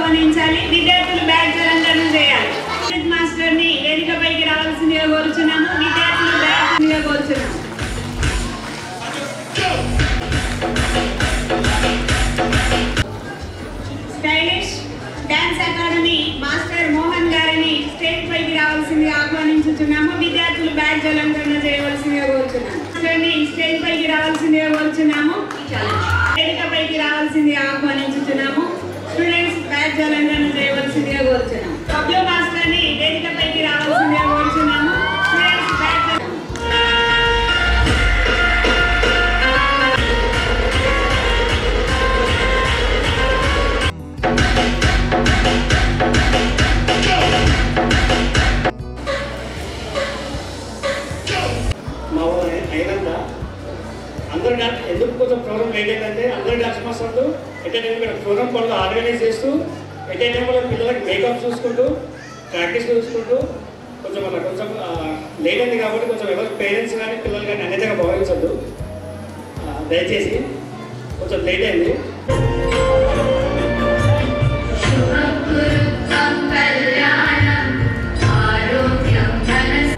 ఆహ్వానించాలి విద్యార్థులు బ్యాడ్జ్ అలంకరణ చేయాలి మాస్టర్ ని వేదికపైకి రావాల్సిందిగా కోరుచున్నాము విద్యార్థులు బ్యాడ్జ్ కోరుచున్నాము stylish dance academy master Mohan గారిని స్టేజ్ పైకి రావాల్సిందిగా ఆహ్వానించుచున్నాము విద్యార్థులు బ్యాడ్జ్ అలంకరణ చేయవలసిందిగా కోరుచున్నాము మాస్టర్ని స్టేజ్ పైకి రావాల్సిందిగా కోరుచున్నాము వేదిక పైకి రావాల్సిందిగా ఆహ్వానించుచున్నాము స్టూడెంట్స్ బ్యాడ్జ్ అలంకరణ చేయవలసిందిగా కోరుచున్నాము పబ్లో మాస్టర్ని వేదిక పైకి రావాల్సిందిగా కోరుచున్నాము స్టూడెంట్స్ బ్యాడ్జ్ మా ఊరు అయినాక అందరు డాన్స్ ఎందుకు కొంచెం ప్రోగ్రామ్ లేట్ అయిందంటే అందరు డాన్స్ మాస్టర్లు ఎట్ టైం ఇక్కడ ప్రోగ్రామ్ పనులు ఆర్గనైజ్ చేస్తూ ఎట్ టైం కూడా పిల్లలకి మేకప్ చూసుకుంటూ ప్రాక్టీస్ చూసుకుంటూ కొంచెం అలా కొంచెం లేట్ అయింది కాబట్టి కొంచెం ఎవరు పేరెంట్స్ కానీ పిల్లలు కానీ అన్నిటిగా భావించద్దు ఆ, దయచేసి కొంచెం లేట్ అయింది शुभकुरुत्वं कल्याणम् आरोग्यं धनस्य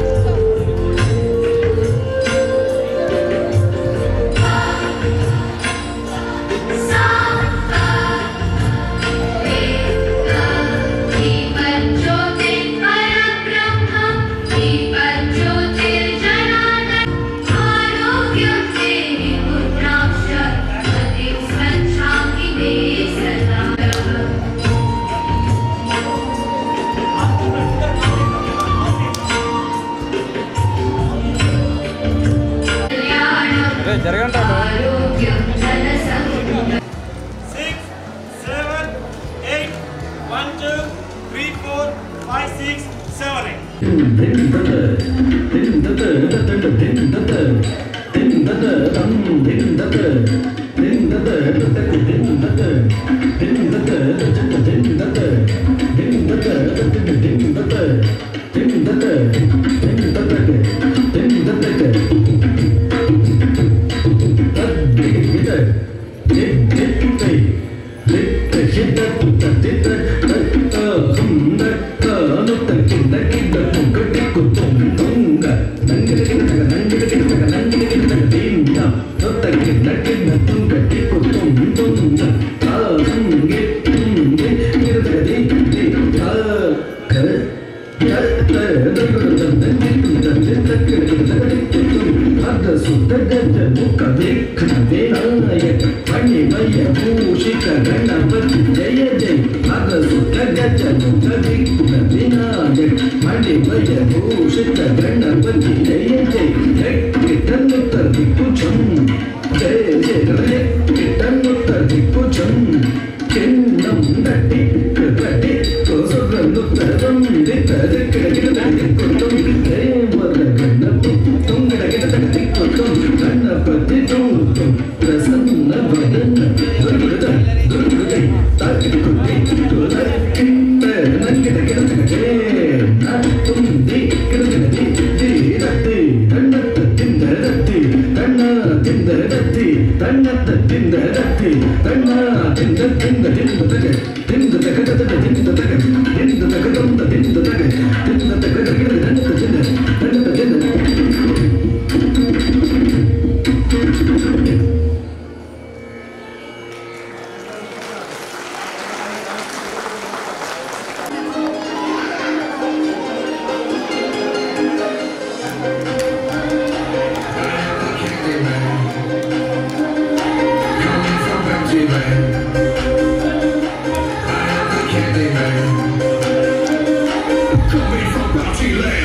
आरोग्यं देहि पुत्राक्ष मतिं स्वच्छामि मे सदा జరగండి ఆరోగ్యం ధనసంపద six, seven, eight, one, two, three, four, five, six, seven, eight. Coming from Party Land.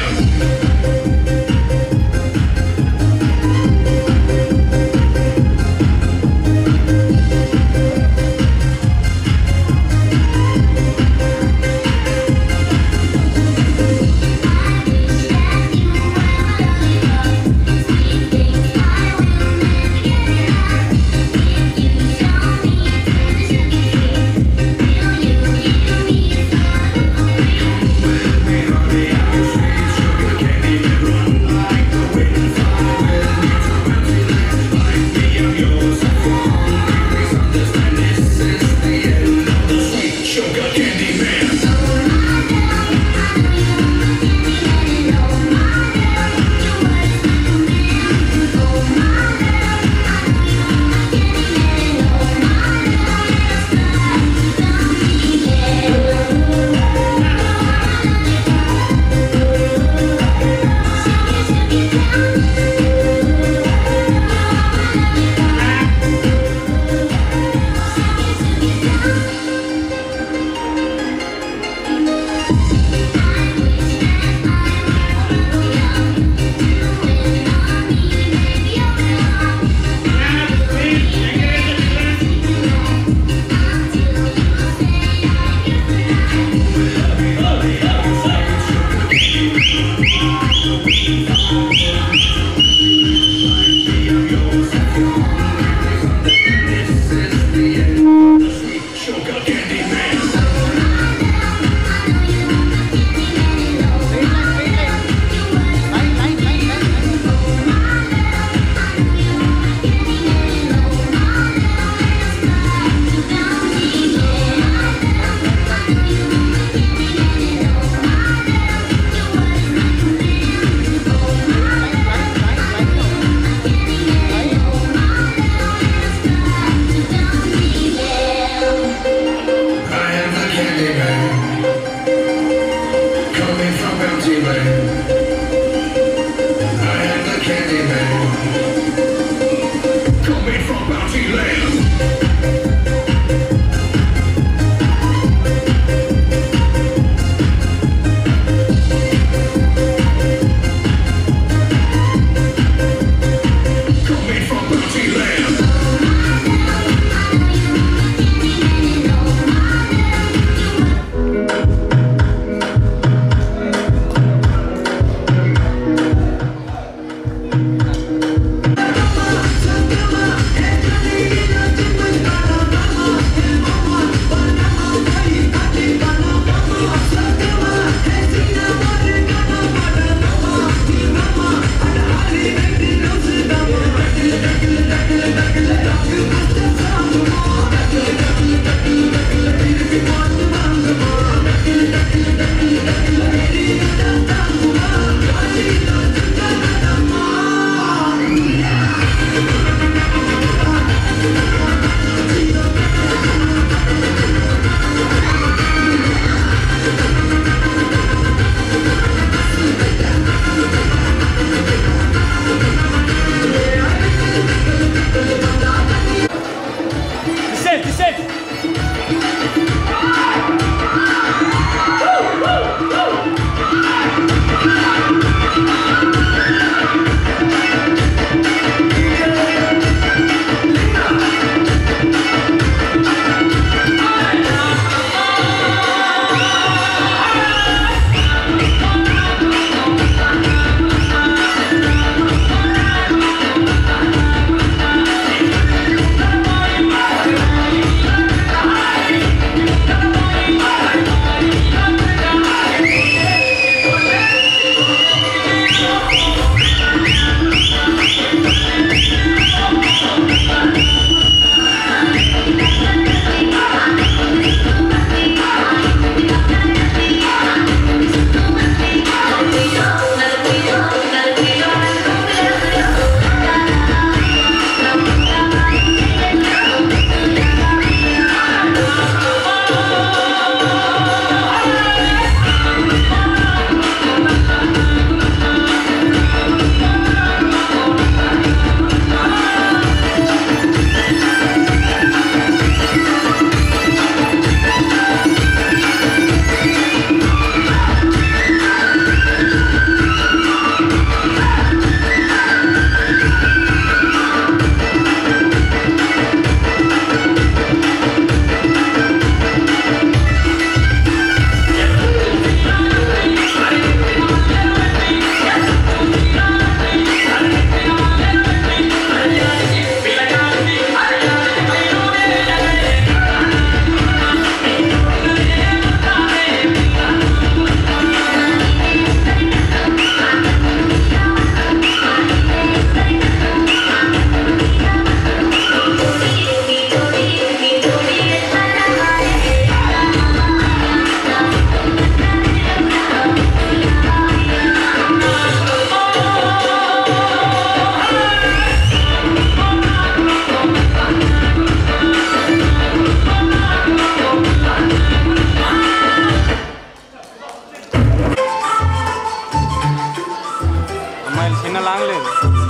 అమ్మాయిలు చిన్న లాంగ్ లేదు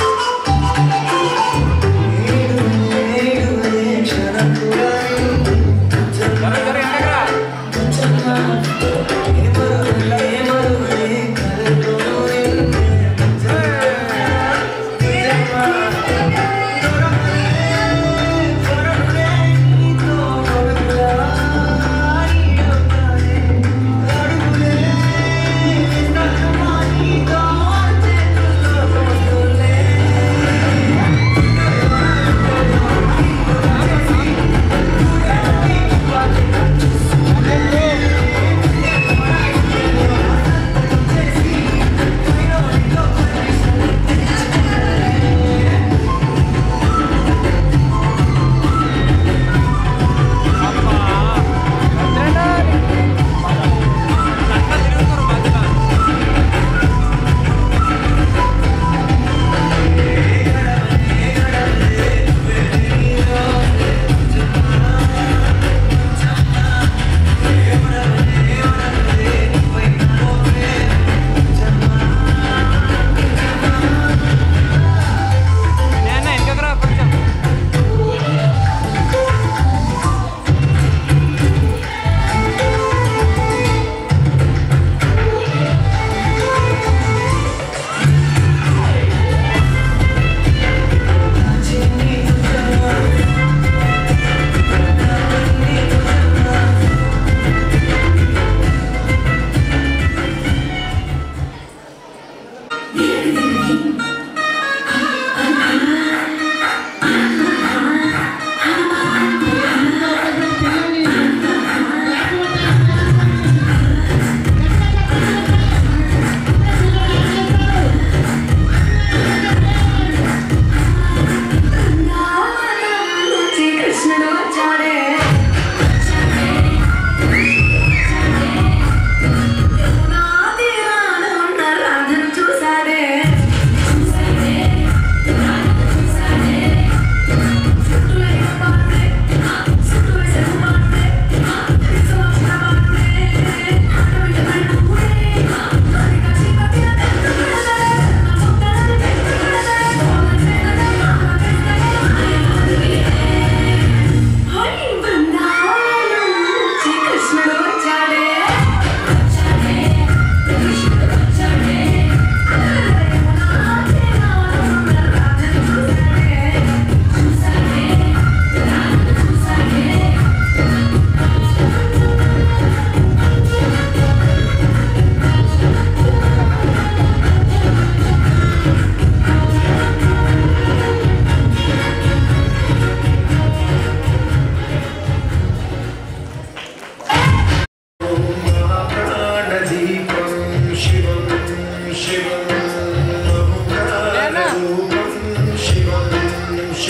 జర జర ఎండకురా. Thank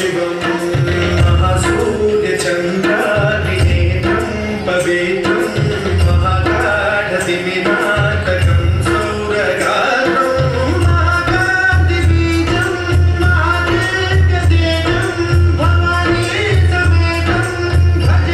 शिवं महासूर्यचन्द्रादिनेत्रं पवित्रं महागाढतिमिनाटकं सौरगात्रं महाकान्तिबीजं महादेव्यदेवं भवानी समेतं भजे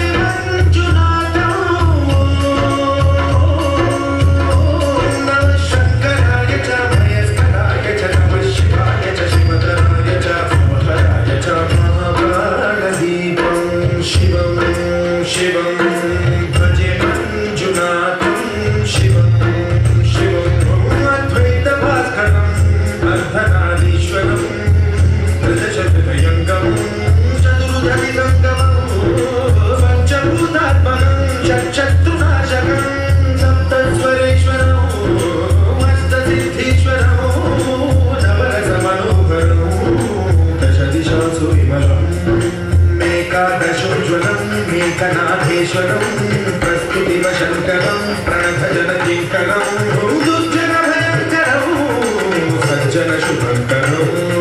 नमः शङ्कराय च महेश्वराय च नमः शिवाय च शिवधराय च भवहराय च महाप्राणदीपं शिवं शिवं भजे मञ्जुनाथं शिवं शिवम् अद्वैतभास्करम् अर्धनारीश्वरम् रजशतभयङ्गं चतुर्धरिसङ्गमं पञ्चभूतात्मनं षट्शत्रुनाशकं सप्तस्वरेश्वरं अष्टसिद्धीश्वरं नवरसमनोहरं दशदिशासु विमलं मेकादशोज्ज्वलं मेकनाथेश्वरं प्रस्तुतिवशङ्करं प्रणभजनकिङ्करं दुर्जनभयङ्करं सज्जनशुभङ्करं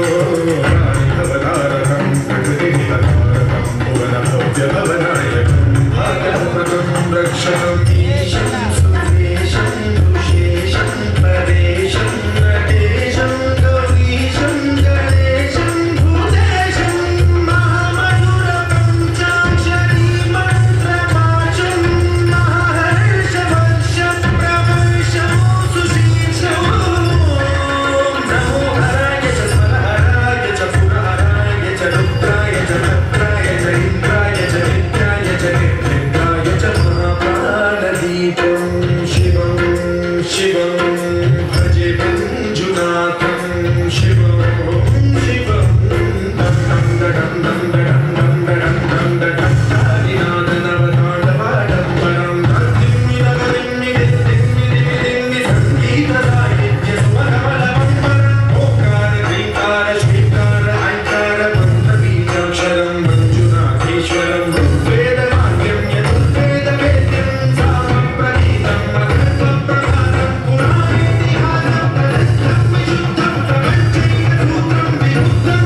भवतारकं प्रकृतिनिलतारकं भुवनभव्यभवनायकं भागवतं रक्षणं ईशं सुरेशं दुषेशं परेशं नटेशं गौरीशं गणेशं भूतेशं महामयूरपञ्चाक्षरी मन्त्रवाचं महर्षवर्षं प्रवर्षं सुशीर्षं नमो हराय च स्वरहराय च पुरहराय च रुद्राय च भद्राय च इन्द्राय च नित्याय च निर्निद्राय च महाप्राणदीपं शिवं शिवं भजे मञ्जुनाथं शिवं शिवं दं दं दडं दं दडं दं दडं दं दडं दादिनादनवताण्डवाडम्बरं धर्तिम्मिनगरिम्मिदित्तिम्मिदिमिदिम्मि सङ्गीतसाहित्यसुमनमलवम्बरम् ओङ्कार ह्रीङ्कार श्रीकार ऐङ्कार मन्त्रबीजाक्षरं मञ्जुनाथेश्वरं ऋग्वेदवाक्यं यजुर्वेदवेद्यं सामप्रतीतं मधुत्वप्रधानं पुराणेतिहासं प्रदत्तं विशुद्धं प्रपञ्चैकसूत्रं विरुद्धं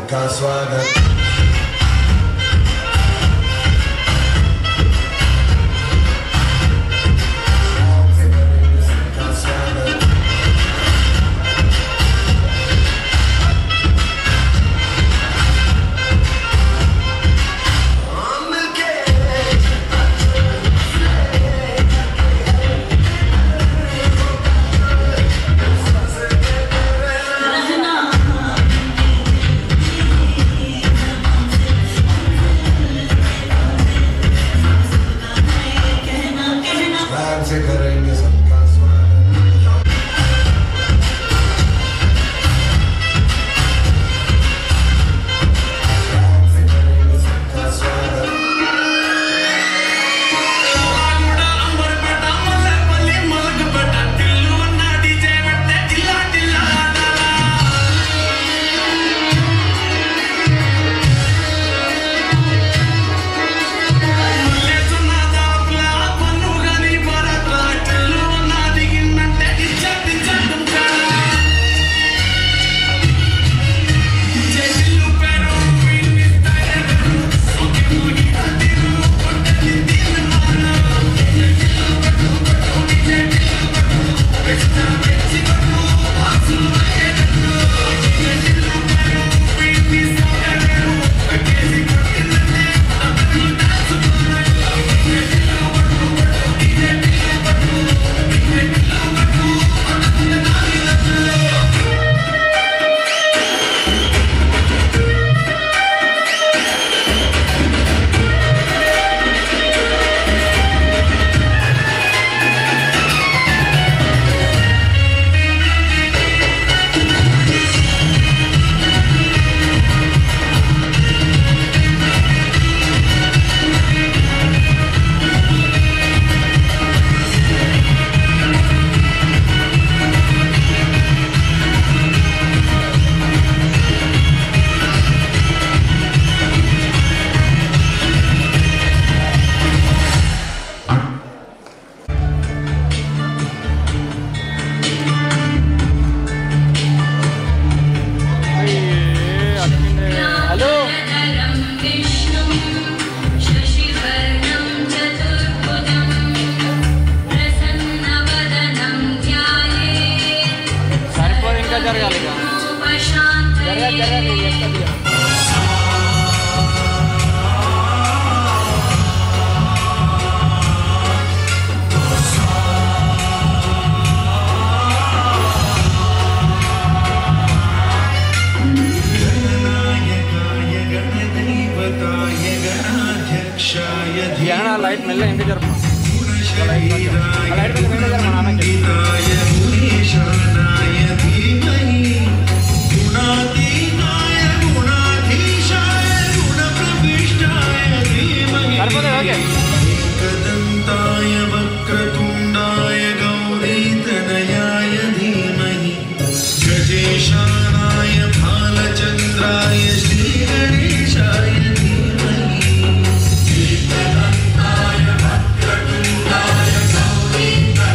सबका स्वागत सबका स्वागत हम मिलके प्यार से करेंगे सबका स्वागत प्यार से करेंगे सबका स्वागत హలో नरं विष्णुं शशिवर्णं चतुर्भुजं प्रसन्नवदनं ध्यायेत् సరిపోదు ఇంకా జరగాలి ఇక జరగాలి జరగాలి सर्वोपशान्तये ఎక్కడికి? गणनायकाय गणदैवताय गणाध्यक्षाय ఏమన్నా లైట్ మెల్ల ఇంటికి జరుపు धीमशरीराय లైట్ కొంచెం మెల్ల జరపు మా నాన్నకి गुणिताय गुणेशानाय धीमहि गुणातीताय गुणाधीशाय गुणप्रविष्टाय धीमहि సరిపోతుంది ఓకే एकदन्ताय वक्रतुण्डाय गौरीतनयाय धीमहि गजेशानाय भालचन्द्राय श्रीगणेशाय धीमहि एकदन्ताय वक्रतुण्डाय गौरीतनयाय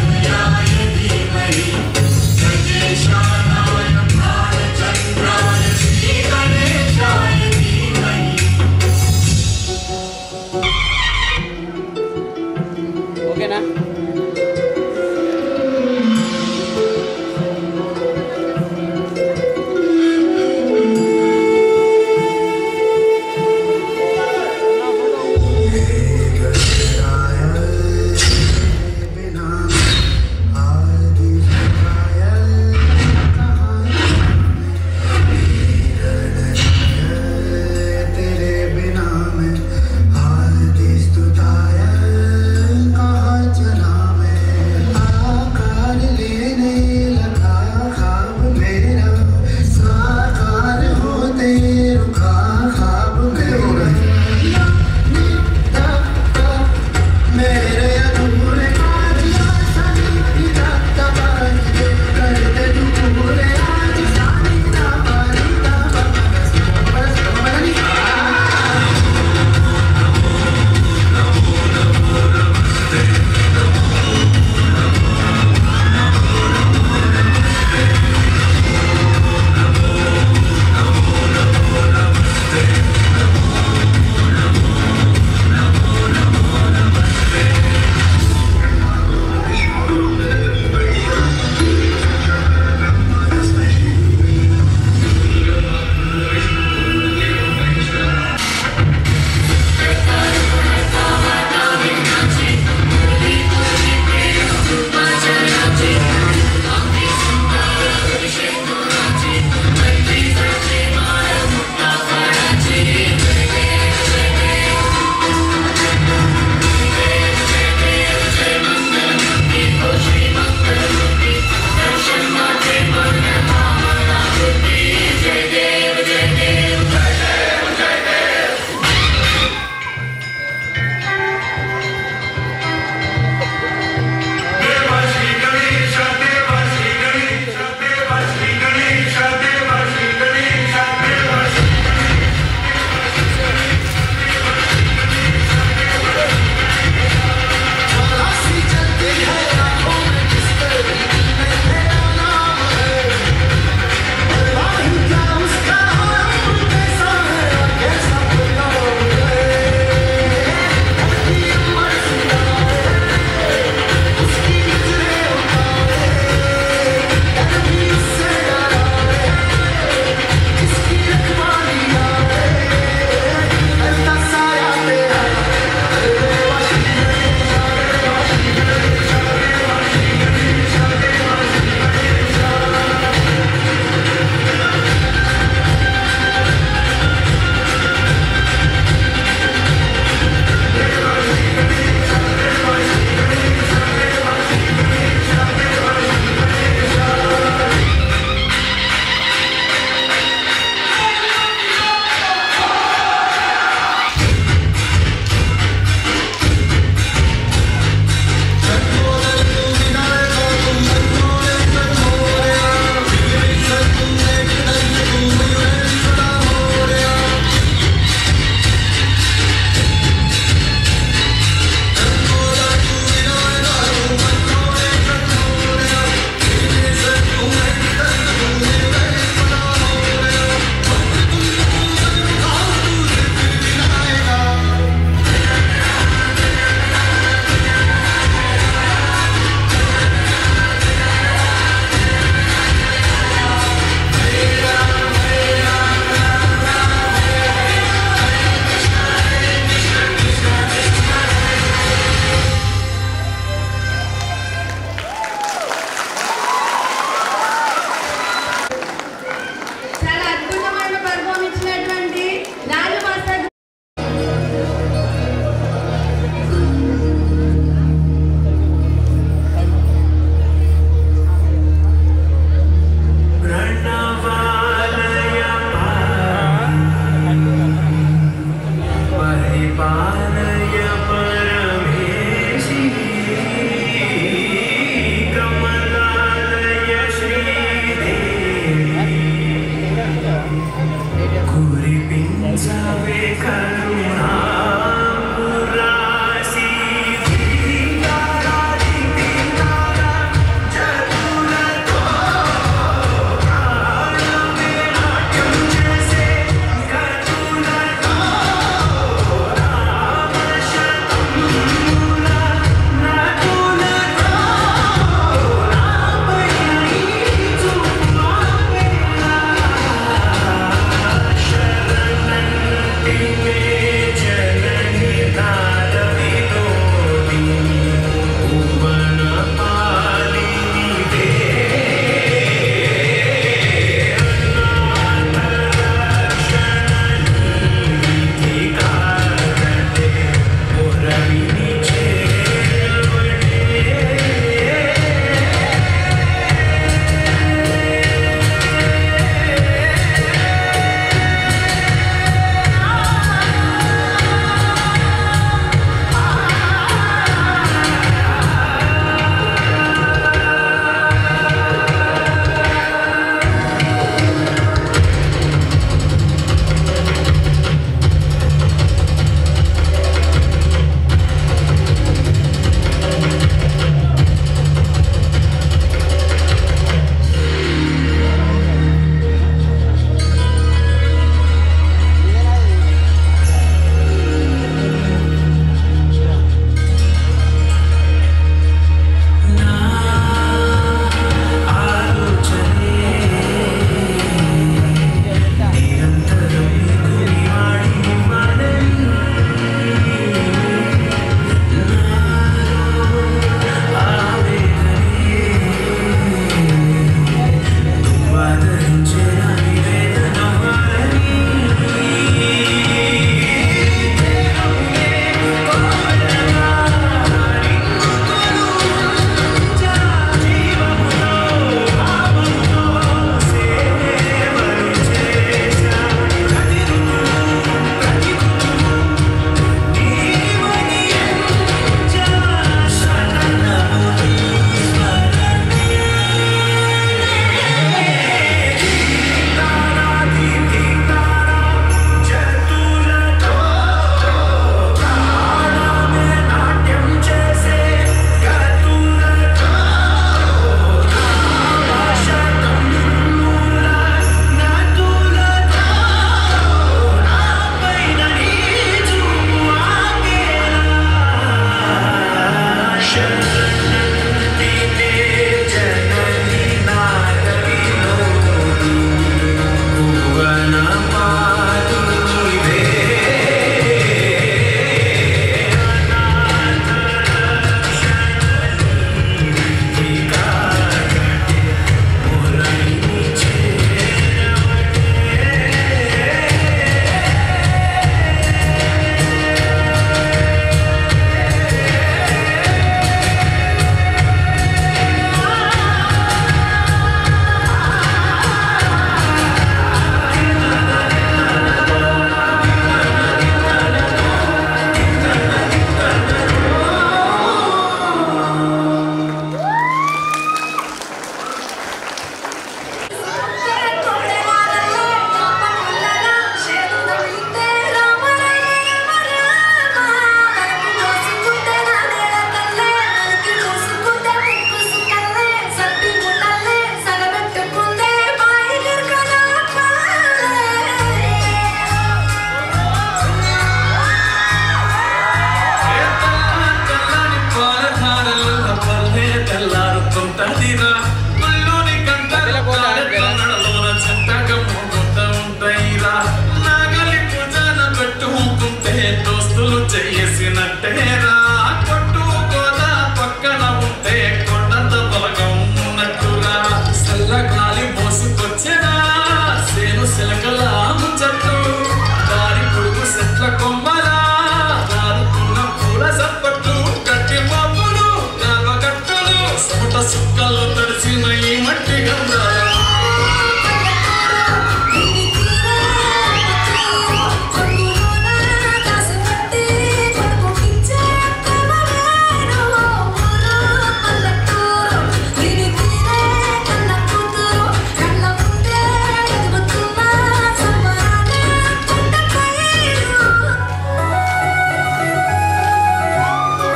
చుక్కలు తడిసిన ఈ మట్టి గంధాల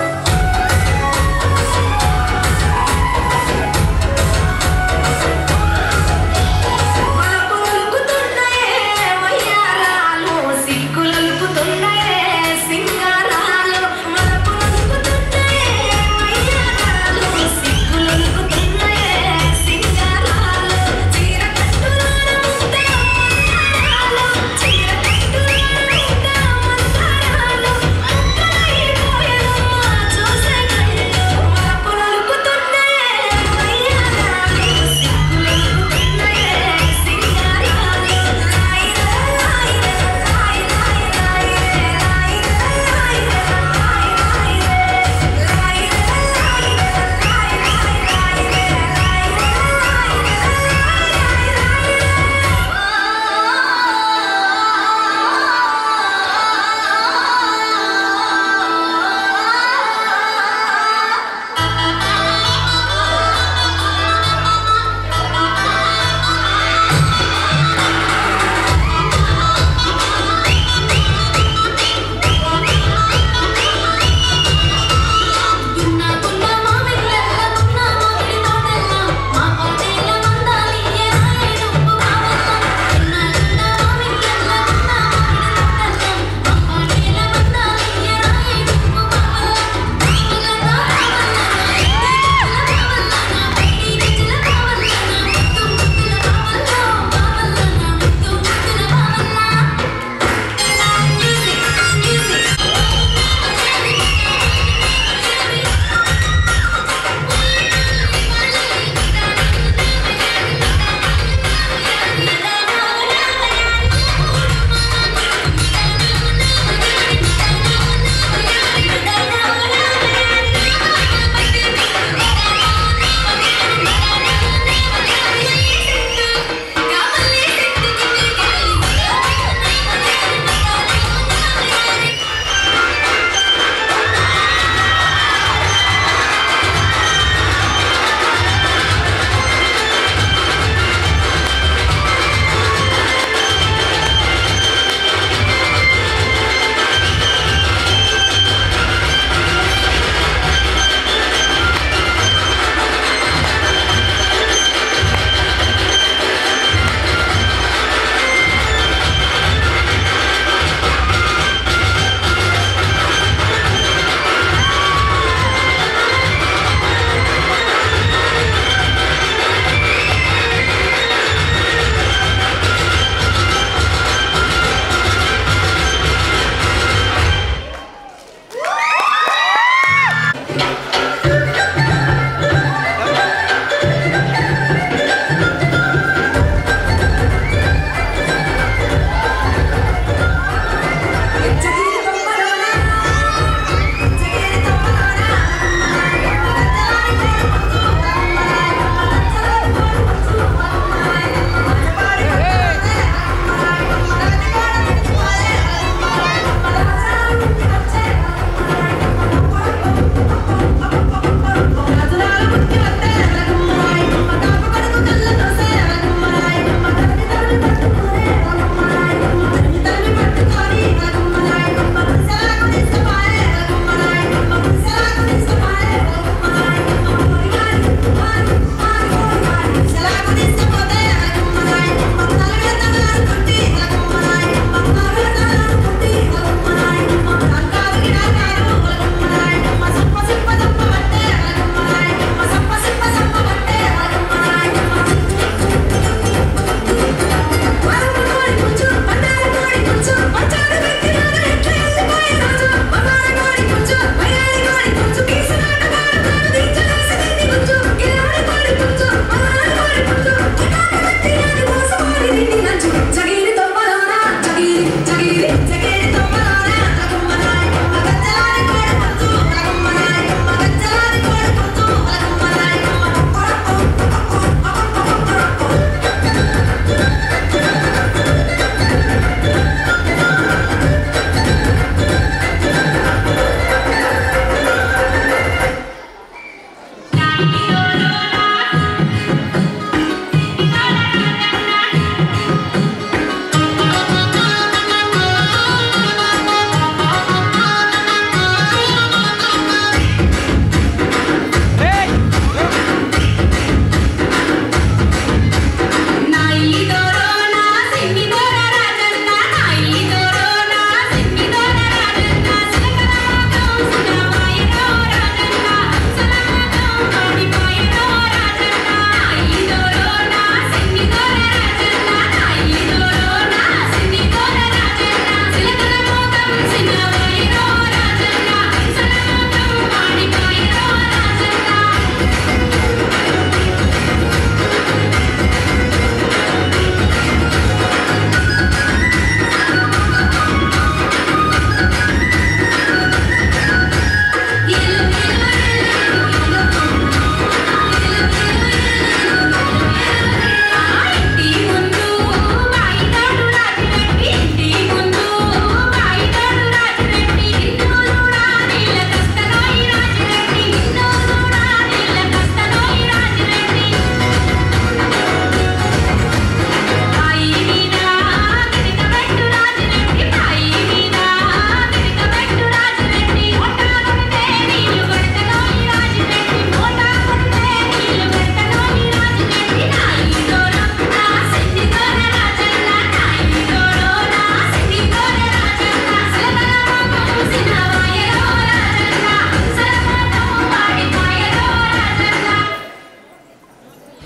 ఆ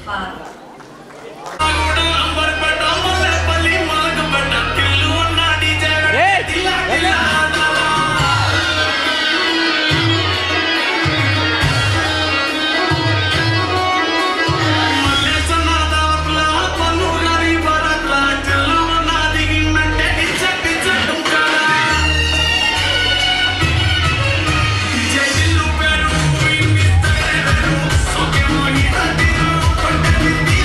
father. జైలు పేరు వినిపిస్తే సోకేమో ఈ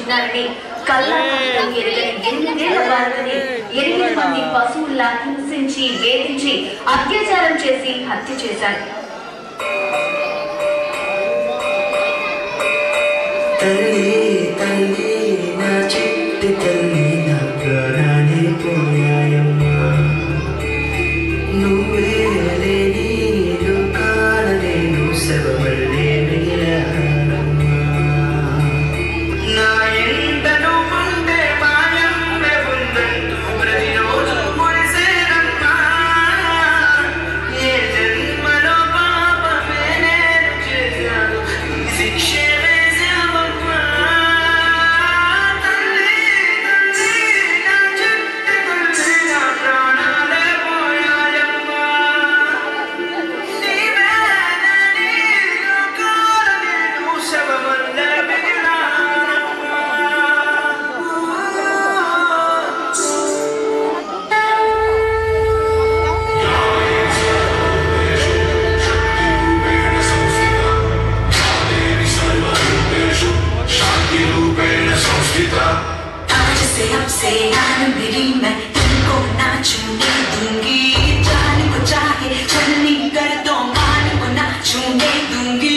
వచ్చినారని కళ్ళాపంతం ఎరగని ఎనిమిదేళ్ల బాలుని ఎనిమిది మంది పశువుల్లా హింసించి వేధించి అత్యాచారం చేసి హత్య చేశారు తల్లి తల్లి నా చిట్టి తల్లి నా ప్రాణాన్ని పోయాయమ్మా నువ్వే లేని లోకాన నేను శవమల్లే మిగిలానమ్మా నా ఎంతను ముందే మాయమ్మె ఉందంటూ ప్రతిరోజు మురిసేనమ్మా ఏ జన్మలో పాపమే నేను చేశాను ఈ శిక్షే వేశావమ్మా తల్లి తల్లి నా చిట్టి తల్లి నా ప్రాణాలే పోయాయమ్మా నీవే లేని లోకాన నేను శవమల్లే आज से अब से आन मेरी मैं तुमको ना छूने दूंगी जान को चाहे चलनी कर दो मान को ना छूने दूंगी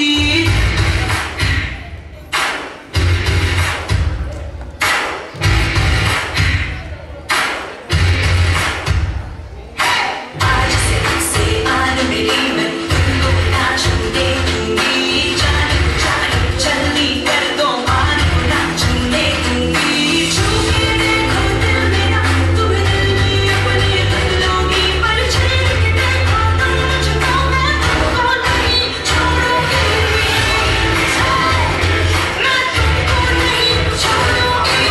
आज से अब से आन मेरी मैं तुमको ना छूने दूंगी जान को चाहे चलनी कर दो मान को ना छूने दूंगी छू के देखो दिल मेरा तुम दिल में अपने कर लोगी पर छेड़ के देखो तो मुझको मैं तुमको नहीं छोड़ूंगी मैं तुमको नहीं छोड़ूंगी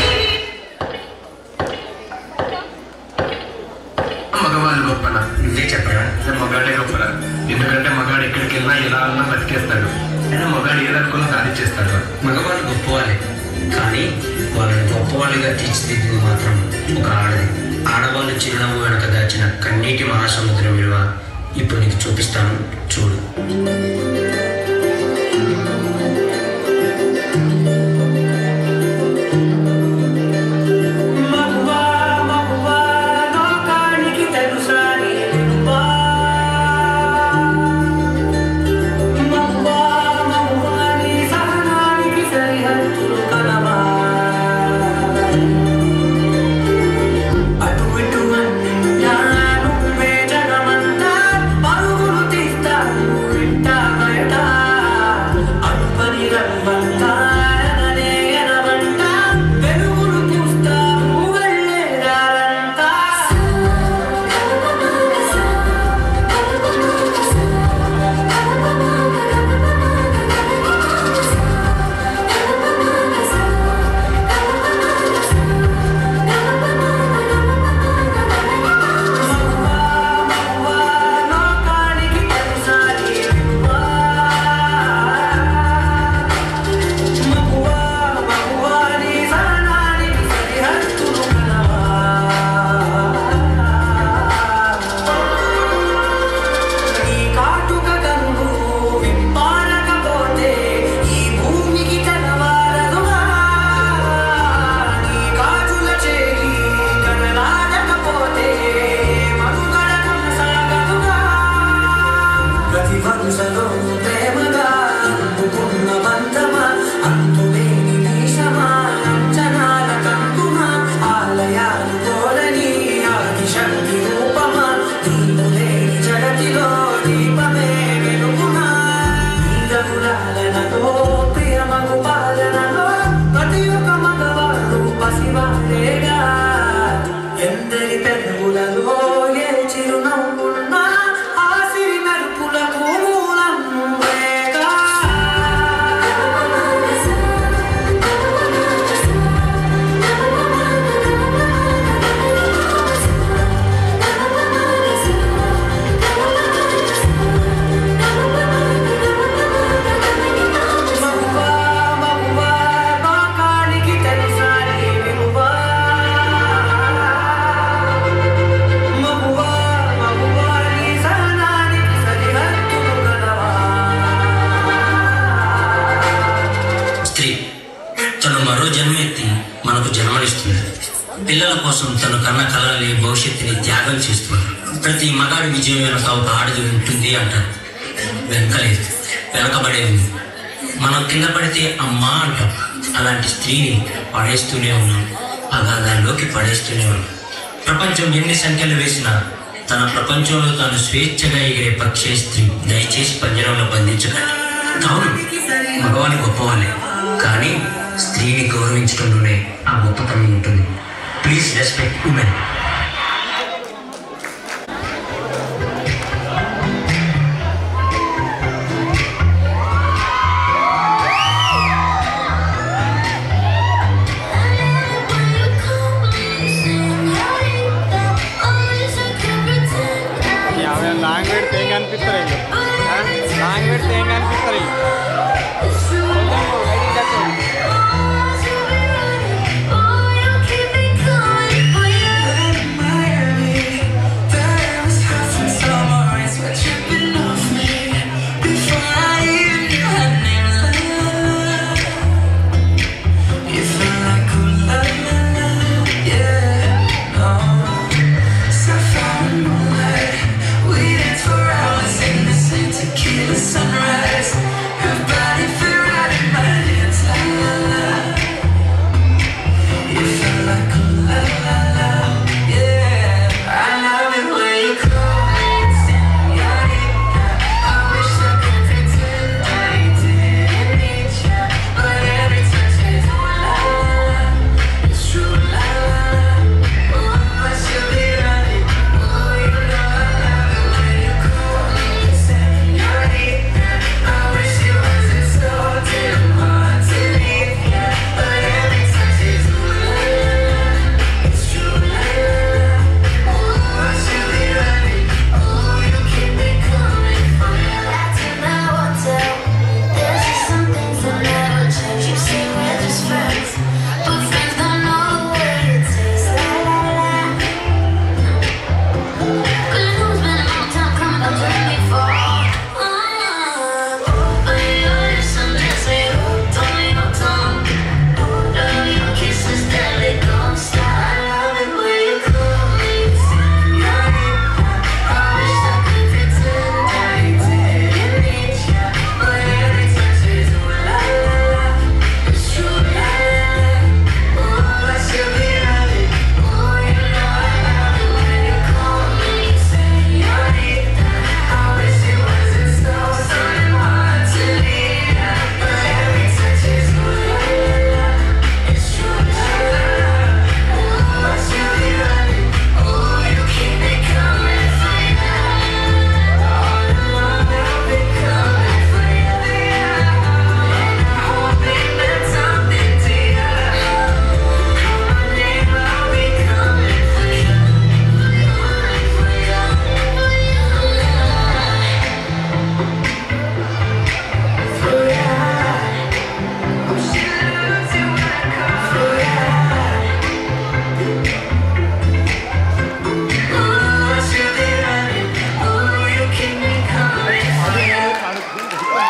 మగవాళ్ళు గొప్పనా నువ్వే చెప్పరా మగాడే గొప్పరా ఎందుకంటే మగాడు ఎక్కడికి వెళ్ళినా ఎలా అన్నా బతికేస్తాడు అయినా మగాడు ఏదనుకున్నా సాధించేస్తాడు మగవాళ్ళు గొప్పవాళ్ళే కానీ వాళ్ళని గొప్పవాళ్ళుగా తీర్చిదిద్దింది మాత్రం ఒక ఆడది ఆడవాళ్ళు చిరునవ్వు వెనక దాచిన కన్నీటి మహాసముద్రం విలువ ఇప్పుడు నీకు చూపిస్తాను చూడు మగువా మగువా లోకానికి తెలుసా నేనువా మగువా మగువా నీ సహనానికి సరిహద్దులు కలవా అటు ఇటు అన్నింటా నువ్వే జగమంతా పరుగులు తీస్తావు ఇంట బయట అనుపని రంగంతా ఎననే ఎనవంట వెలుగులు పూస్తావు వెళ్ళేదారంతా లోకానికి తెలుసా నేనువా మగువా మగువా నీ సహనానికి సరిహద్దులు కలవా నీ కాటుక గంగు విప్పారకపోతే ఈ భూమికి తెలవారదుగా నీ కాటుల చేయి కనలాడకపోతే మనుగడ కొనసాగదుగా ప్రతి వరుసలో ప్రేమగా అందుకున్న బంధమా అంతులేని దేశమా అంచనాల కందుమా ఆలయాలు కోరని ఆది శక్తి రూపమా నీవు లేని జగతిలో దీపమే వెలుగునా నీదగులాలనతో ప్రియమగు పాలనలో ప్రతి ఒక్క మగవాడు పసివాడేగా ఎందరి పెదవులలో ఏ చిరునవ్వున్నా ఆ సిరి మెరుపులకు మూలం నువ్వేగా పిల్లల కోసం తన కన్న కళని భవిష్యత్తుని త్యాగం చేస్తున్నారు ప్రతి మగాడి విజయం వెనక ఒక ఆడది ఉంటుంది అంటారు వెనకలేదు వెనకబడే ఉంది మనం కింద పడితే అమ్మా అంటాం అలాంటి స్త్రీని పడేస్తూనే ఉన్నాం అగాధాల్లోకి పడేస్తూనే ఉన్నాం ప్రపంచం ఎన్ని సంఖ్యలు వేసినా తన ప్రపంచంలో తాను స్వేచ్ఛగా ఎగిరే పక్షే స్త్రీ దయచేసి పంజరంలో బంధించకండి అవును మగవాని గొప్పవాళ్ళే కానీ స్త్రీని గౌరవించడంలోనే ఆ గొప్పతనం ఉంటుంది ప్లీజ్ రెస్పెక్ట్ ఉమెన్ యాభై లాంగ్ పెడితే ఏం కనిపిస్తారు వీళ్ళు ఆ? లాంగ్ పెడితే ఏం కనిపిస్తారు వీళ్ళు Sunrise, her body fit right in my hands, la la la. You feel like a la la la, yeah. I love it when you call me señorita. I wish I could pretend I didn't need ya, but every touch is ooh la la. It's true la la. Oh, I should be running. Oh, you know I love it when you call me señorita. I wish it wasn't so damn hard to leave ya, but every touch is ooh la la. It's true la la. Oh, I should be running. Oh, you keep me coming for ya. Acting I won't tell. There's just some things that never change. You say we're just friends, but friends don't know the way it tastes. La la la. Cause you know it's been a long time coming, but you me for. But you're just some mess, we hooked on your tongue. Love your kisses, deadly, don't stop. I love it when you call me señorita. I wish I could pretend I didn't need ya, but every touch is ooh la la la. It's true la la. Oh, I should be running. Oh, you know I love it when you call me señorita. I wish it wasn't so so damn hard to leave ya, but every touch is ooh la la. It's true la la. Oh, I should be running. Oh, you keep me coming for ya. All along I've been coming for ya, and I hope it meant something to ya. Call my name, I'll be coming for ya, coming for ya, for ya. Oh, she loves it when I come for ya. Oh, I should be running. Oh, you keep me coming for ya.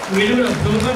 వీళ్ళు కూడా దూరం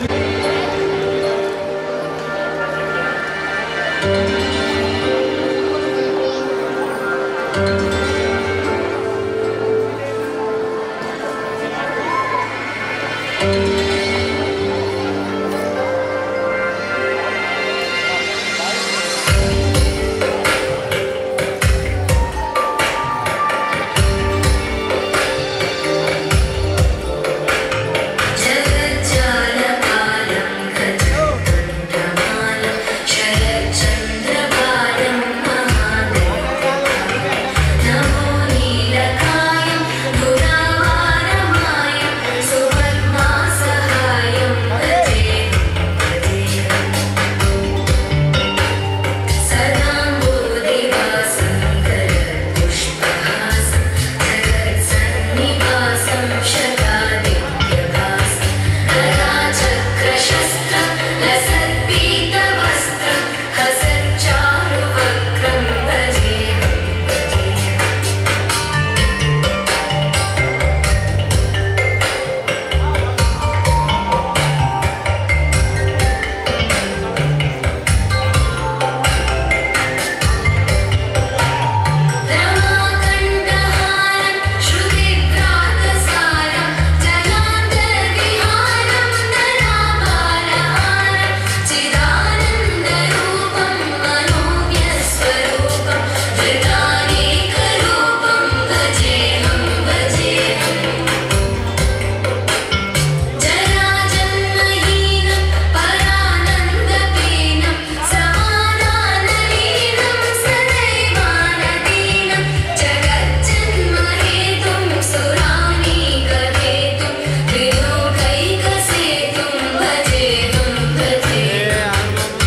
జగజ్జాలపాలం గజకంఠమాలం శరచంద్రపాలం మహాదేవం నమో నీలకాయం గుణవారమాయం సుపద్మా సహాయం భజేహం సదాంబోధివాసం పుష్పహాసం జగత్సన్నివాసం శతాదిత్యవాసం గదాచక్రశస్త్రం లసత్పీతవస్త్రం హసచ్చారువక్రం భజేహం భజేహం రమాకంఠహారం శృతిగ్రాతసారం జలాంతర్విహారం నరాపారహారం చిదానందరూపం మనోజ్ఞస్వరూపం ధృతానేకరూపం భజేహం భజేహం జరాజన్మహీనం పరానందపీనం సమాధానలీనం సదైవానదీనం జగజ్జన్మహేతుం సురాణీకహేతుం త్రిలోకైకసేతుం భజేహం భజేహం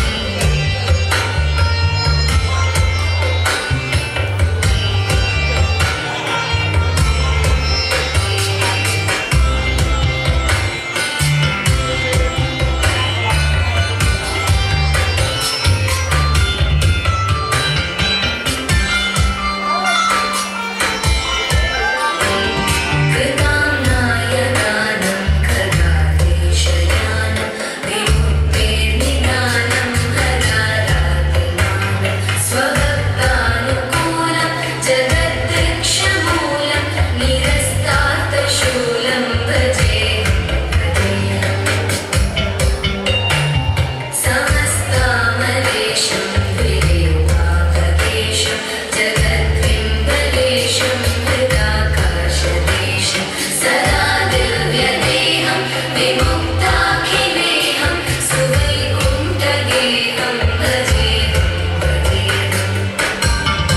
कृतानायनानं खगादेशयानं विमुक्तेर्निदानं हरारातिमानं स्वभक्तानुकूलं जगद्दृक्षमूलं निरस्तार्थशूलं भजेहं भजेहम् समस्तामलेशं विदेवाभदेशं जगद्बिम्बलेशं हृदाकाशदेशं सदा दिव्यदेहं विमुक्ताखिलेहं सुवैकुण्ठगेहं भजेहं भजेहम्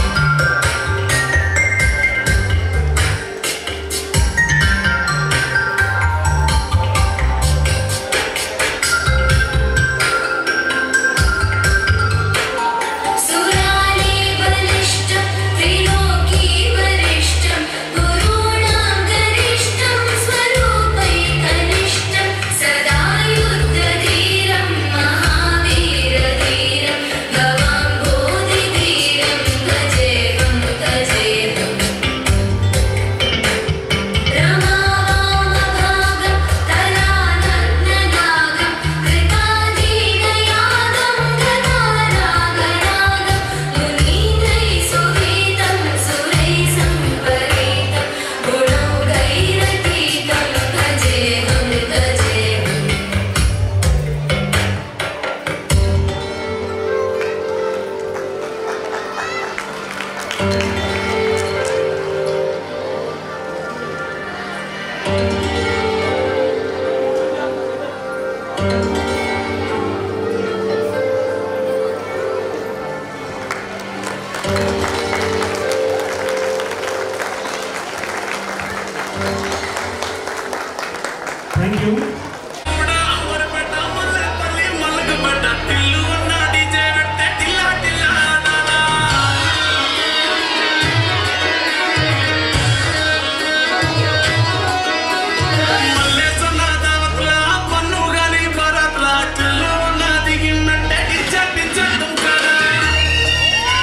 सुराले बलिष्ठं त्रिलोकी वरिष्ठं गुरूणां गरिष्ठं स्वरूपैकनिष्ठं सदा युद्धधीरं महावीरधीरं भवाम्बोधिधीरं भजेहं भजेहम् रमावामभागं तरानन्दनागं कृतादीनयागं गतारागरागं मुनीन्द्रैः सुवेदं सुरैः सम्परीतं गुणौघैरतीतं भजेहं भजेहम् thank you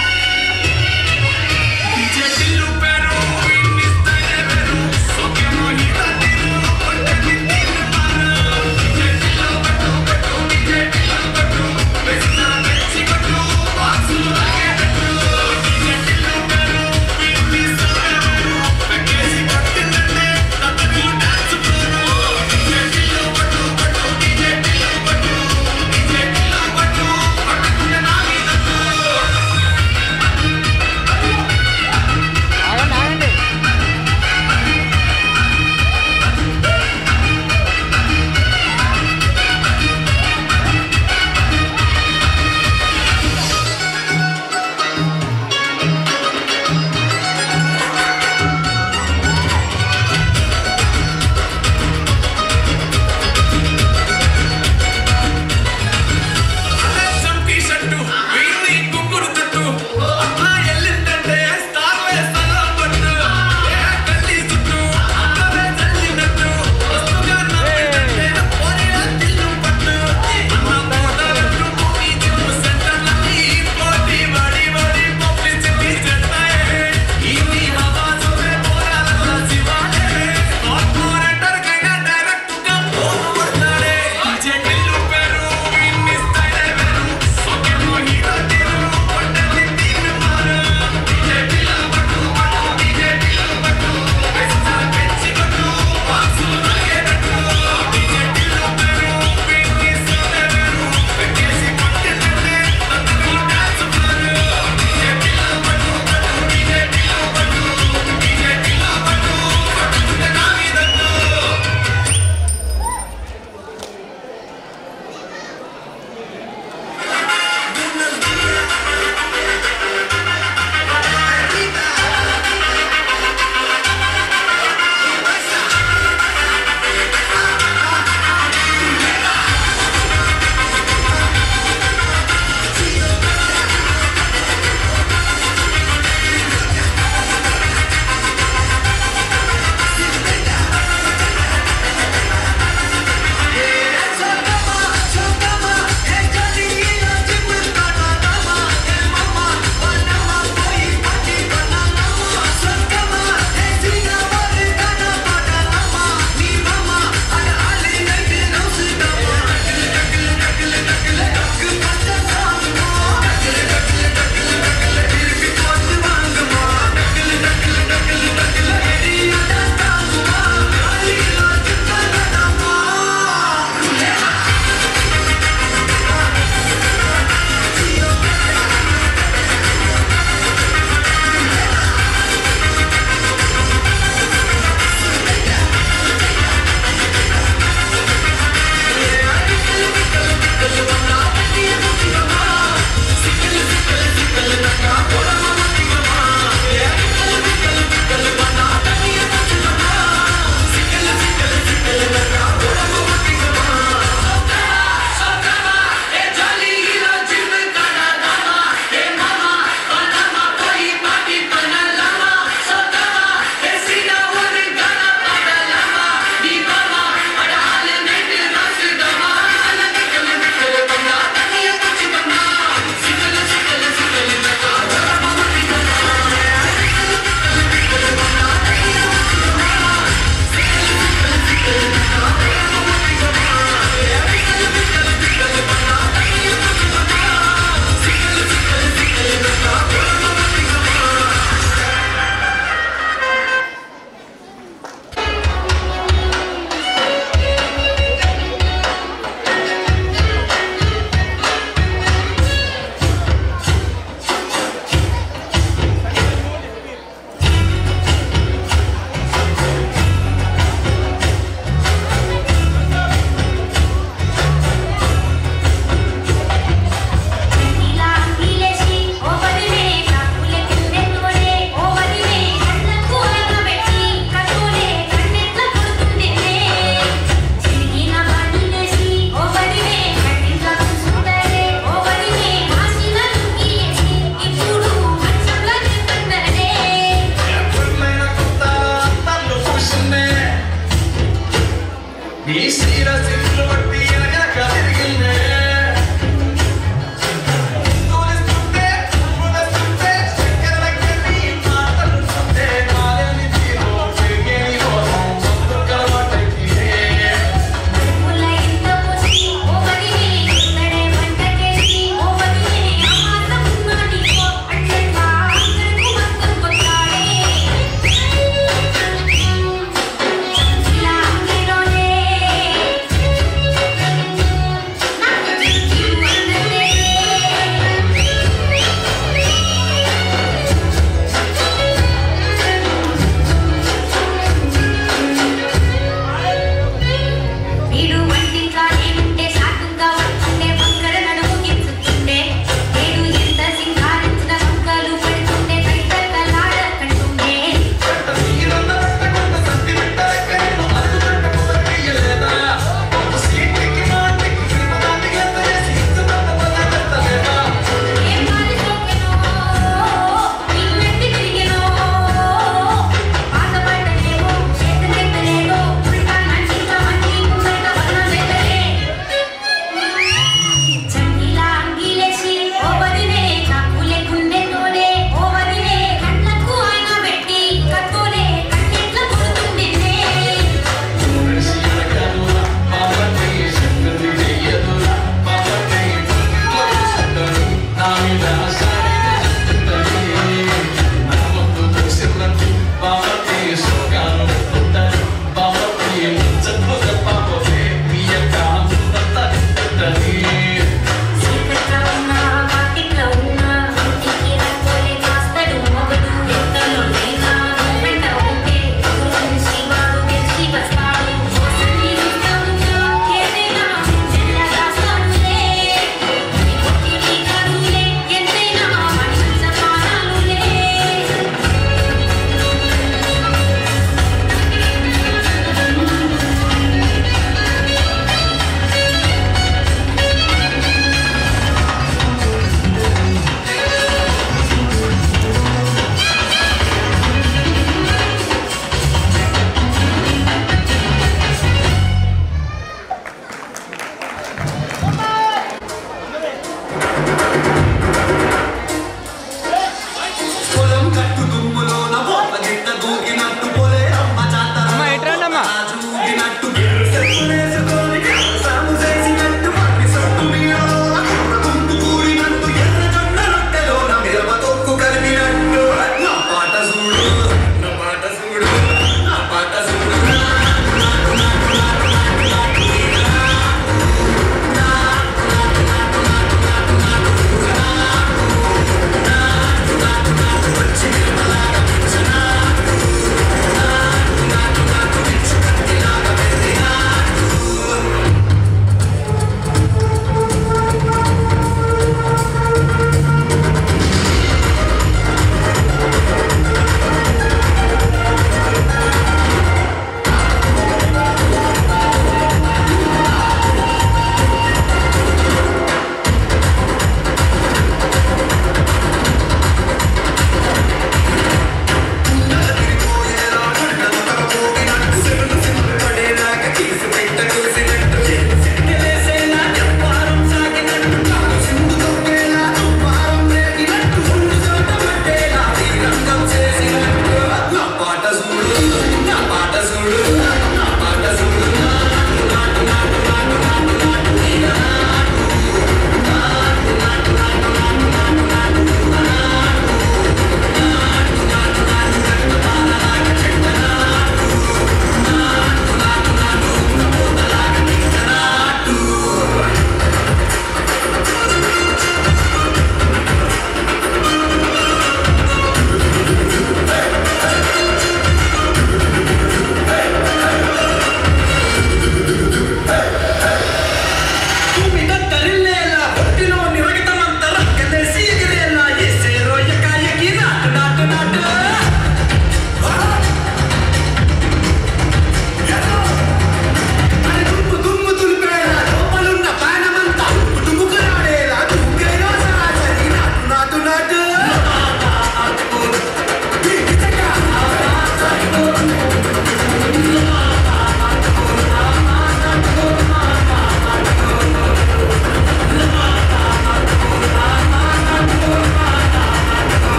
చెల్లు పేరు విన్నిస్తానే పేరు సోకే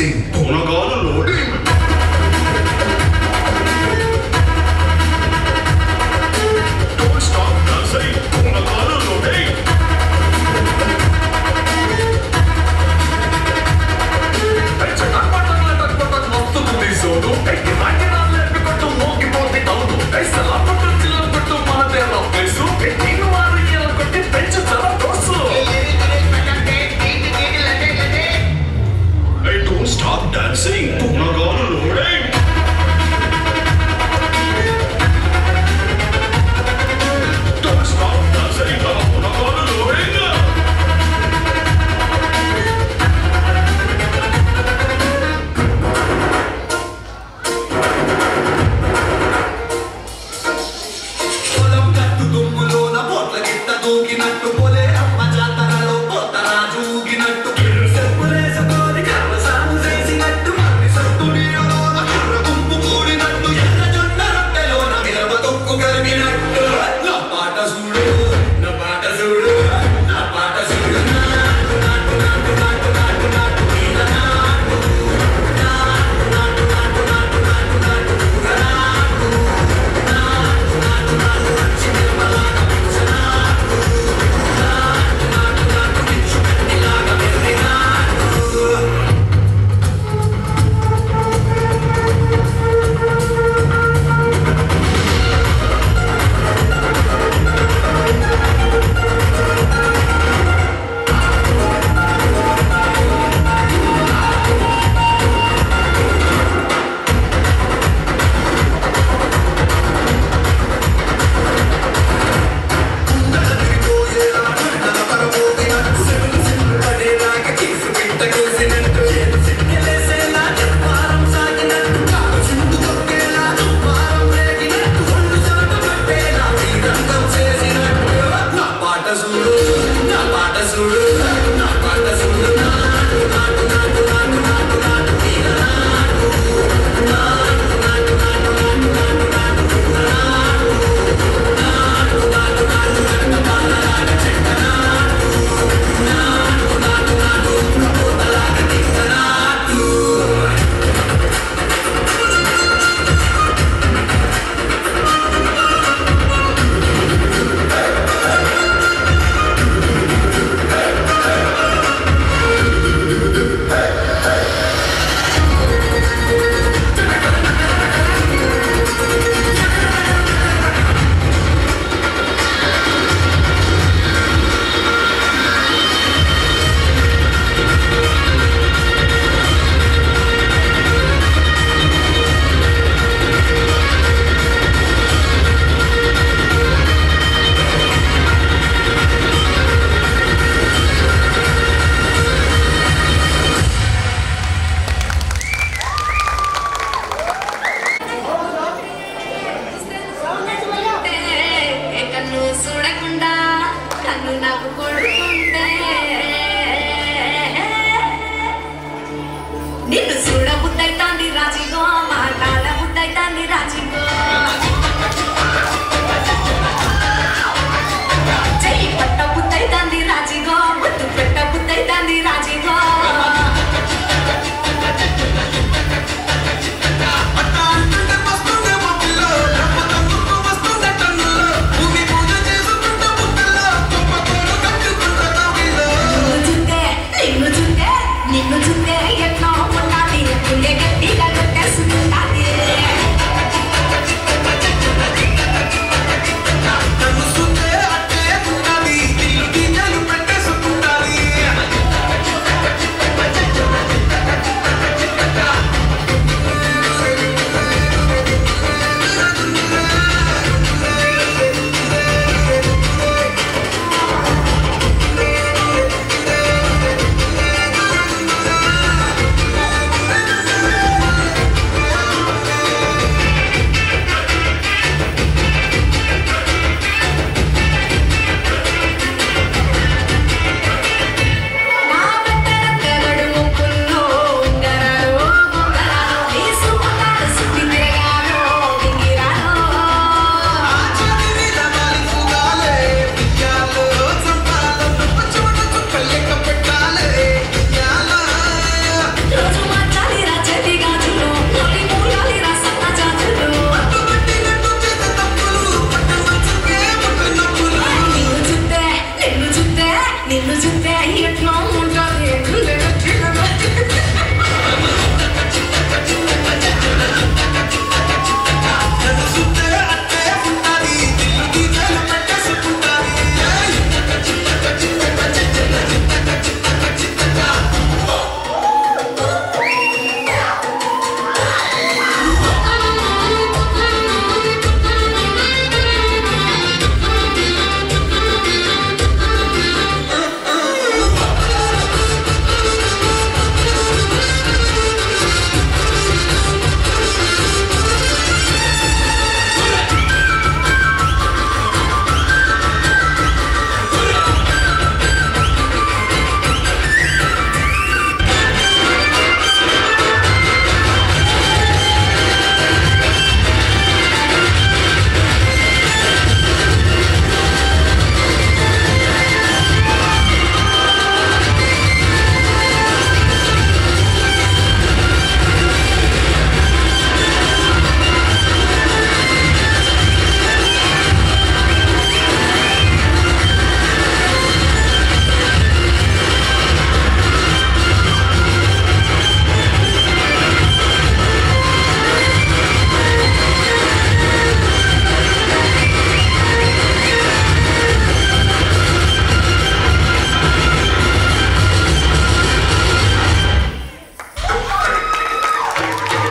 డాన్సింగ్ పూనగాలు లోడింగ్ Don't stop dancing. పూనగాలు loading Hey, don't stop dancing. పూనగాలు లోడింగ్ Don't stop dancing. పూనగాలు లోడింగ్ పొలం కట్టు దుమ్ములోన బోట్ల గిట్ట దూకినట్టు పొలే అమ్మ జాతరలో పోతరాజు ఊగినట్టు చెప్పులేసుకొని కర్ర సాము చేసినట్టు మర్రి సత్తు నీడలోన కర్ర గుంపు కూడినట్టు ఎర్ర జొన్న రొట్టెలోన మిరప తొక్కు కలిపినట్టు నా పాట చూడు నా పాట చూడు నా పాట చూడు నాటు నాటు నాటు నాటు నాటు నాటు ఈల నాటు నాటు నాటు నాటు నాటు నాటు నాటు నాటు నాటు నాటు నాటు వచ్చి నిర్మలాగా పిలిచినాటు నాటు నాటు నాటు పిచ్చు పెట్టిలాగా మెర్రినాటు కన్ను చూడకుండా కన్ను నాకు కొడుకుంటే నిన్ను చూడ బుద్ధైతాంది రాజిగో మాట్లాడ బుద్ధైతాంది రాజిగో చెయ్యి పట్ట బుద్ధైతాంది రాజిగో ముద్దు పెట్ట బుద్ధైతాంది రాజిగో నిన్ను చూస్తే నిన్ను చూస్తే ఎట్లా ఉన్నది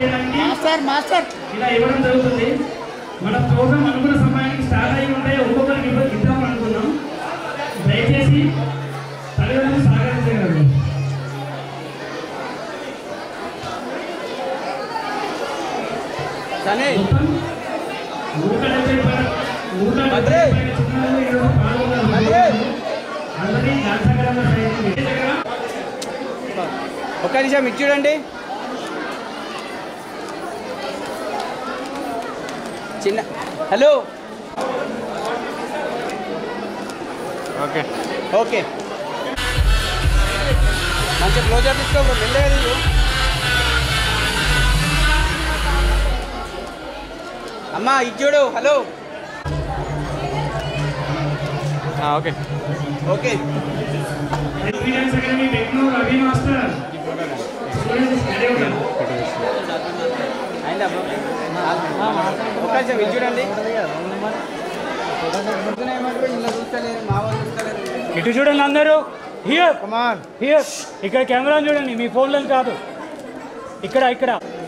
మాస్టర్ మాస్టర్ ఇలా ఇవ్వడం జరుగుతుంది మన ప్రోగ్రామ్ అనుకున్న సమయానికి స్టార్ట్ అయ్యి ఉంటే ఒక్కొక్కరికి ఇవ్వ ఇద్దాం అనుకున్నాం దయచేసి తల్లిదండ్రులు సహకరించగలరు మొత్తం నూట డెబ్బై పైన నూట డెబ్బై పైన చిన్నారులు ఈరోజు పాల్గొన్నారు అందరినీ డాన్సగరంగా ప్రయత్నించారు ఒక్క నిమిషం ఇటు చూడండి చిన్న హలో ఓకే ఓకే మంచిగా క్లోజర్ తీసుకో బ్రో వెళ్ళేది ఇవ్వు. అమ్మా ఇది చూడు hello okay okay experience academy techno Ravi master students ready ఉంటారు అయిందా బ్రో ఒక్క నిమిషం ఇది చూడండి ఇలా చూస్తలేరు మా వాళ్ళు చూస్తలేరు ఇటు చూడండి అందరూ హియర్ హియర్ ఇక్కడ కెమెరా చూడండి మీ ఫోన్లో కాదు ఇక్కడ ఇక్కడ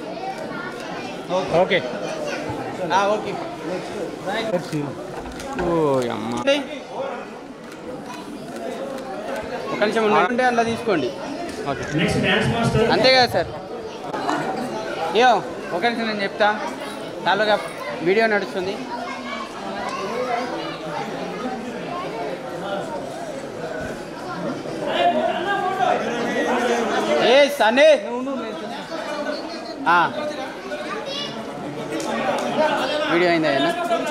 ఓకే ఆ, ఓకే ఓ అమ్మ ఒక నిమిషం ఉంటే అలా తీసుకోండి ఓకే నెక్స్ట్ డాన్స్ మాస్టర్ అంతే కదా సార్ అయ్యో ఒక నిమిషం నేను చెప్తా నాలుగా వీడియో నడుస్తుంది ఏ సనే ఆ. వీడియో అయిందా అన్న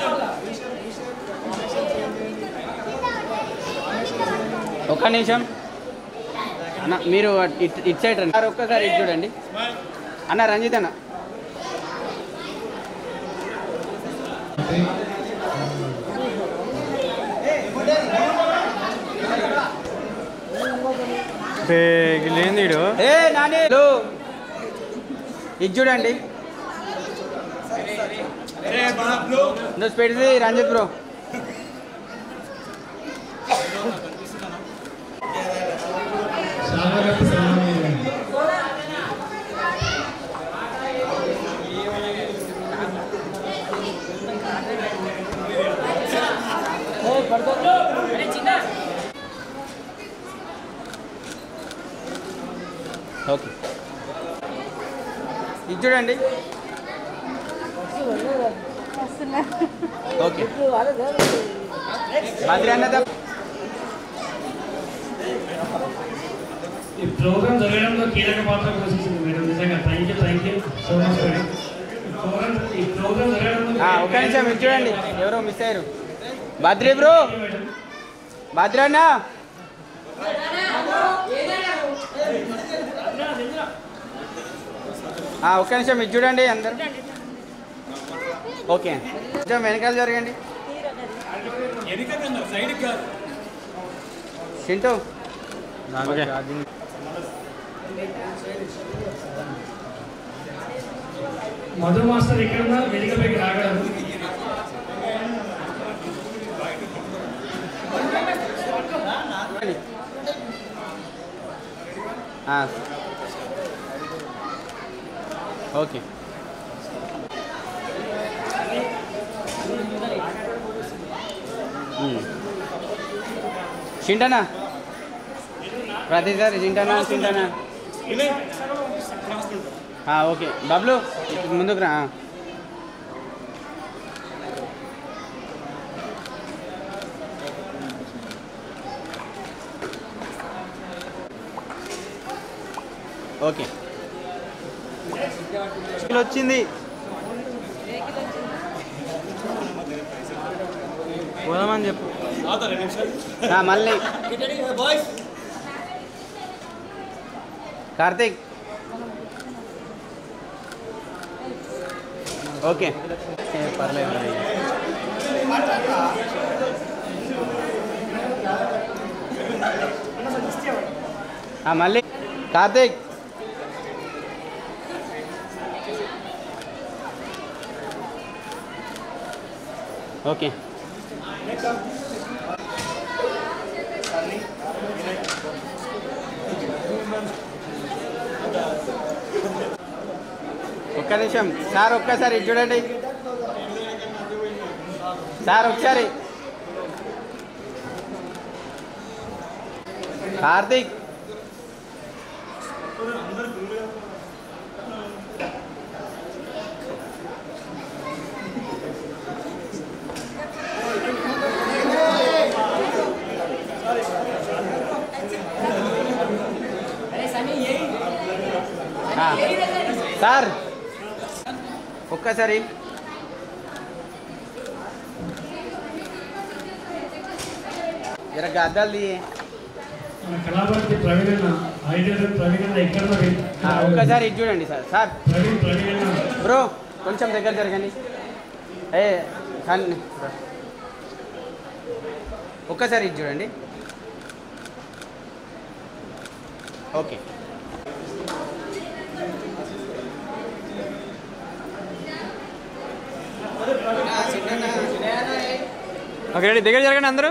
ఒక్క నిమిషం అన్న మీరు ఇట్ ఇట్ సైడ్ రండి సార్ ఒక్కసారి ఇటు చూడండి అన్న రంజిత్ అన్న లేని ఏ నాని హలో. ఇది చూడండి నువ్వు పెడితే రంజిత్ బ్రో ఓకే ఇది చూడండి ఓకే బద్రి అన్న తప్ప ఈ ప్రోగ్రామ్ జరగడంలో కీలక పాత్ర పోషించింది మేడం నిజంగా thank you thank you so much madam ఈ ప్రోగ్రామ్ ఈ ప్రోగ్రామ్ జరగడంలో ఆ, ఒక్క నిమిషం ఇది చూడండి ఎవరో మిస్ అయ్యారు బద్రి బ్రో బద్రి అన్న ఆ, ఒక్క నిమిషం ఇది చూడండి అందరు ఓకే కొంచెం వెనకాల జరగండి చింటూ ఓకే మధు మాస్టర్ ఇక్కడ ఉన్న వేదికపైకి రాగలరు ఆ. ఓకే ఉమ్. చింటనా ప్రతిసారి చింటనా చింటనా ఆ, ఓకే బబ్లు ఇటు ముందుకు రా ఆ. ఓకే వచ్చింది పోదామని చెప్పు ఆ, మళ్ళీ కార్తీక్ ఓకే ఏ, పర్లేదు ఆ, మళ్ళీ కార్తీక్ ఓకే ఒక్క నిమిషం సార్ ఒక్కసారి ఇటు చూడండి సార్ ఒకసారి కార్తీక్ ఆ, సార్ ఒక్కసారి జర గద్దాలు తీయి. మన కళాభారతి ప్రవీణ ఐడియల్ ప్రవీణ ఎక్కడ ఆ, ఒక్కసారి ఇది చూడండి sir sir Praveen Praveena bro కొంచెం దగ్గర జరగండి ఏ కానీ ఒక్కసారి ఇది చూడండి ఓకే ఓకే రెడీ దగ్గర జరగండి అందరూ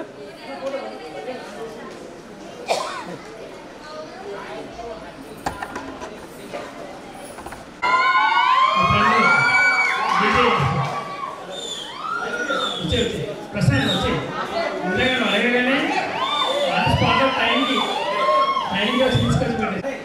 ప్రశ్న వచ్చి ఇంతగా అడగగానే ఆన్ స్పాట్ టైంకి టైంకి వచ్చి తీసుకొచ్చి పెట్టేసి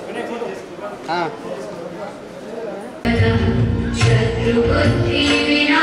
ఆ. శత్రుబుద్ధి వినా